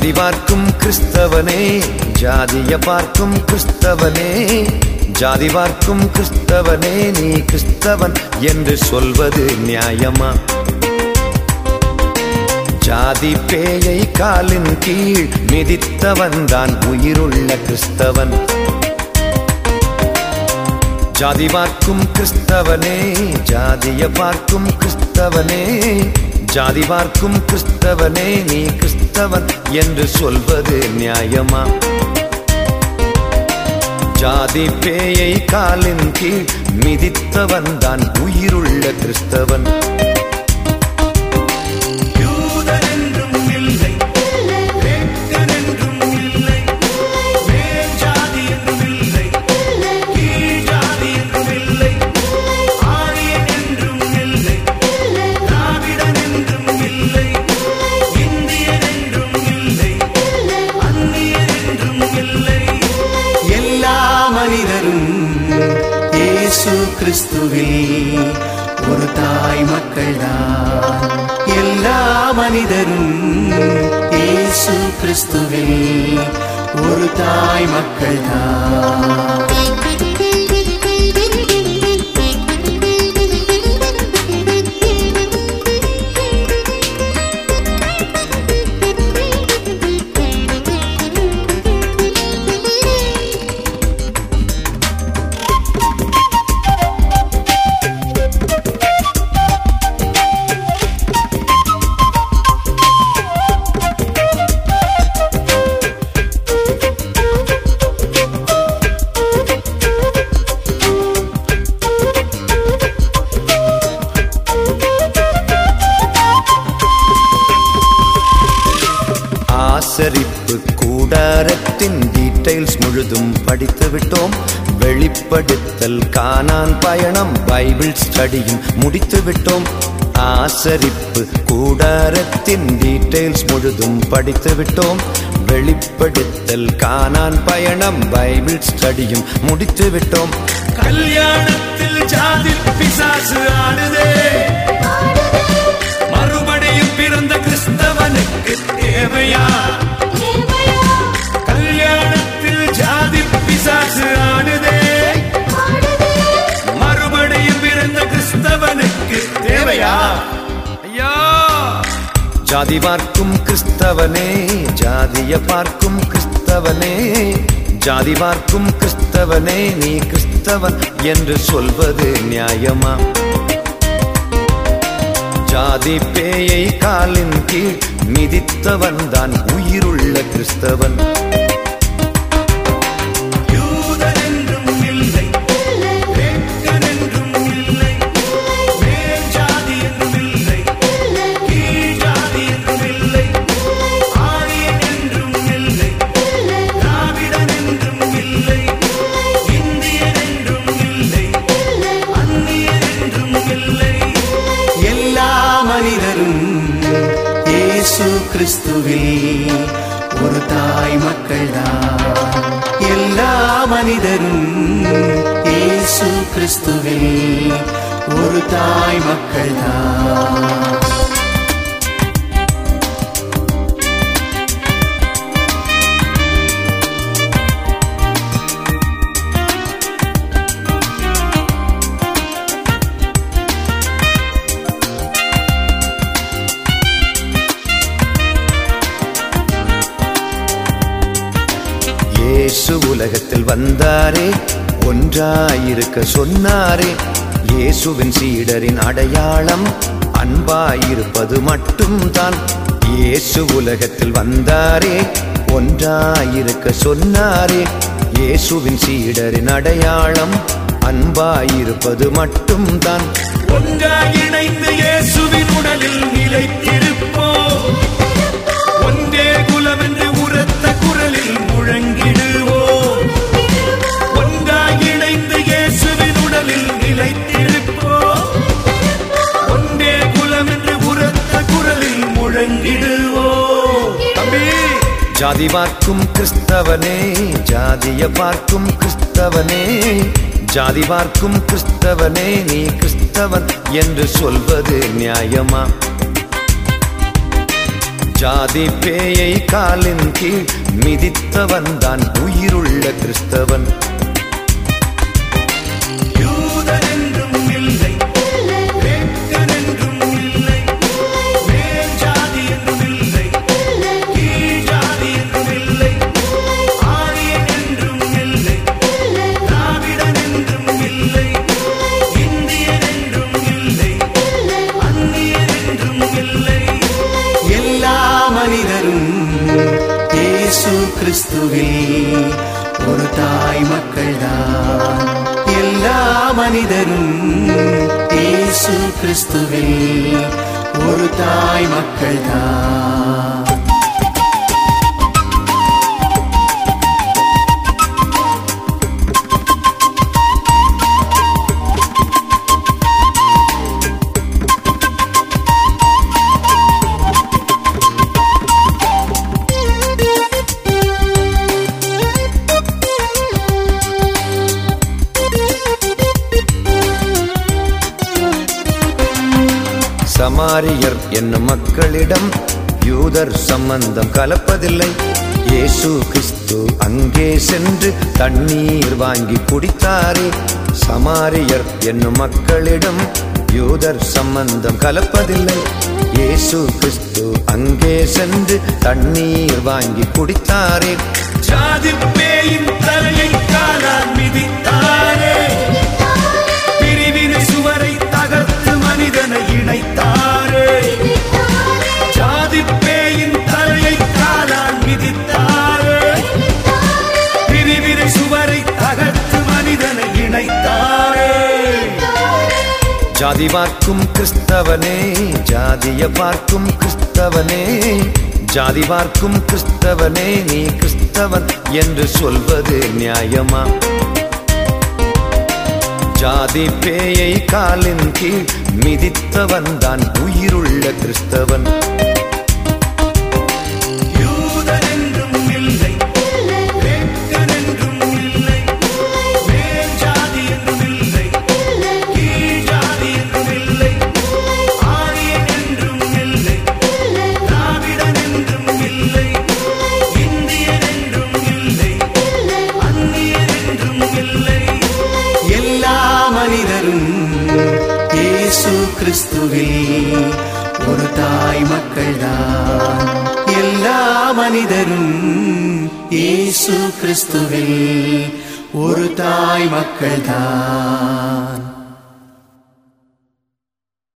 ஜாதி பார்க்கும் கிறிஸ்தவனே ஜாதிய பார்க்கும் கிறிஸ்தவனே ஜாதி பார்க்கும் கிறிஸ்தவனே நீ கிறிஸ்தவன் என்று சொல்வது நியாயமா ஜாதி பேயை காலின் கீழ் மிதித்தவன் தான் உயிருள்ள கிறிஸ்தவன் ஜாதி பார்க்கும் கிறிஸ்தவனே ஜாதிய பார்க்கும் கிறிஸ்தவனே ஜாதி பார்க்கும் கிறிஸ்தவனே நீ கிறிஸ்தவன் என்று சொல்வது நியாயமா ஜாதி பேயை காலின் கீழ் மிதித்தவன் தான் உயிருள்ள கிறிஸ்தவன் யூதன் என்றும் இல்லை கிரேக்கன் என்றும் இல்லை மேல் ஜாதி என்றும் இல்லை கீழ் ஜாதி என்றும் இல்லை ஆரியன் என்றும் இல்லை திராவிடன் என்றும் இல்லை இந்தியன் என்றும் இல்லை அந்நியன் என்றும் இல்லை எல்லா மனிதரும் இயேசு கிறிஸ்துவில் ஒரு தாய் மக்கள்தான் எல்லா மனிதரும் இயேசு கிறிஸ்துவில் ஒரு தாய் மக்கள்தான் ஆசரிப்பு கூடாரத்தின் டீடைல்ஸ் முழுதும் படித்து விட்டோம் வெளிப்படுத்தல் கானான் பயணம் பைபிள் ஸ்டடியும் முடித்து விட்டோம் ஆசரிப்பு கூடாரத்தின் டீடைல்ஸ் முழுதும் படித்து விட்டோம் வெளிப்படுத்தல் கானான் பயணம் பைபிள் ஸ்டடியும் முடித்து விட்டோம் கல்யாணத்தில் ஜாதி பிசாசு ஆடுதே மறுபடியும் பிறந்த கிறிஸ்தவனுக்கு தேவையா கல்யாணத்தில் ஜாதி பிசாசு ஆடுதே மறுபடியும் பிறந்த கிறிஸ்தவனுக்கு தேவையா ஐயா ஜாதி பார்க்கும் கிறிஸ்தவனே ஜாதிய பார்க்கும் கிறிஸ்தவனே ஜாதி பார்க்கும் கிறிஸ்தவனே நீ கிறிஸ்தவன் என்று சொல்வது நியாயமா ஜாதி பேயை காலின் கீழ் மிதித்தவன் தான் உயிருள்ள கிறிஸ்தவன் யூதன் என்றும் இல்லை கிரேக்கன் என்றும் இல்லை மேல் ஜாதி என்றும் இல்லை கீழ் ஜாதி என்றும் இல்லை ஆரியன் என்றும் இல்லை திராவிடன் என்றும் இல்லை இந்தியன் என்றும் இல்லை அந்நியன் என்றும் இல்லை எல்லா மனிதரும் இயேசு கிறிஸ்துவில் ஒரு தாய் மக்கள்தான் எல்லா மனிதரும் இயேசு கிறிஸ்துவில் ஒரு தாய் மக்கள்தான் இயேசு உலகத்தில் வந்தாரே ஒன்றாயிருக்க சொன்னாரே இயேசுவின் சீடரின் அடையாளம் அன்பாயிருப்பது மட்டும்தான் இயேசு உலகத்தில் வந்தாரே ஒன்றாயிருக்க சொன்னாரே இயேசுவின் சீடரின் அடையாளம் அன்பாயிருப்பது மட்டும்தான் ஒன்றாக இணைந்து இயேசுவின் உடலில் நிலைத்திருப்போம் ஒன்றே குலம் என்று உரத்த குரலில் முழங்கிடுவோம் ஒன்றாக இணைந்து இயேசுவின் உடலில் நிலைத்திருப்போம் ஒன்றே குலம் என்று உரத்த குரலில் முழங்கிடுவோம் தம்பி ஜாதி பார்க்கும் கிறிஸ்தவனே ஜாதிய பார்க்கும் கிறிஸ்தவனே ஜாதி பார்க்கும் கிறிஸ்தவனே நீ கிறிஸ்தவன் என்று சொல்வது நியாயமா ஜாதி பேயை காலின் கீழ் மிதித்தவன் தான் உயிருள்ள கிறிஸ்தவன் யூதன் என்றும் இல்லை கிரேக்கன் என்றும் இல்லை மேல் ஜாதி என்றும் இல்லை கீழ் ஜாதி என்றும் இல்லை ஆரியன் என்றும் இல்லை திராவிடன் என்றும் இல்லை இந்தியன் என்றும் இல்லை அந்நியன் என்றும் இல்லை எல்லா மனிதரும் இயேசு கிறிஸ்துவில் ஒரு தாய் மக்கள்தான் எல்லா மனிதரும் இயேசு கிறிஸ்துவில் ஒரு தாய் மக்கள்தான் சமாரியர் என்னும் மக்களிடம் யூதர் சம்பந்தம் கலப்பதில்லை இயேசு கிறிஸ்து அங்கே சென்று தண்ணீர் வாங்கி குடித்தாரே சமாரியர் என்னும் மக்களிடம் யூதர் சம்பந்தம் கலப்பதில்லை இயேசு கிறிஸ்து அங்கே சென்று தண்ணீர் வாங்கி குடித்தாரே ஜாதி பேயின் தலையை காலால் மிதித்தாரே பிரிவினை சுவரை தகர்த்து மனிதனை இணைத்தாரே ஜாதி பேயின் தலையை காலால் மிதித்தாரே பிரிவினை சுவரை தகர்த்து மனிதனை இணைத்தாரே ஜாதி பார்க்கும் கிறிஸ்தவனே ஜாதிய பார்க்கும் கிறிஸ்தவனே ஜாதி பார்க்கும் கிறிஸ்தவனே நீ கிறிஸ்தவன் என்று சொல்வது நியாயமா ஜாதி பேயை காலின் கீழ் மிதித்தவன் தான் உயிருள்ள கிறிஸ்தவன் யூதன் என்றும் இல்லை கிரேக்கன் என்றும் இல்லை மேல் ஜாதி என்றும் இல்லை கீழ் ஜாதி என்றும் இல்லை ஆரியன் என்றும் இல்லை திராவிடன் என்றும் இல்லை இந்தியன் என்றும் இல்லை அந்நியன் என்றும் இல்லை எல்லா மனிதரும் இயேசு கிறிஸ்துவில் ஒரு தாய் மக்கள்தான் எல்லா மனிதரும் இயேசு கிறிஸ்துவில் ஒரு தாய் மக்கள்தான்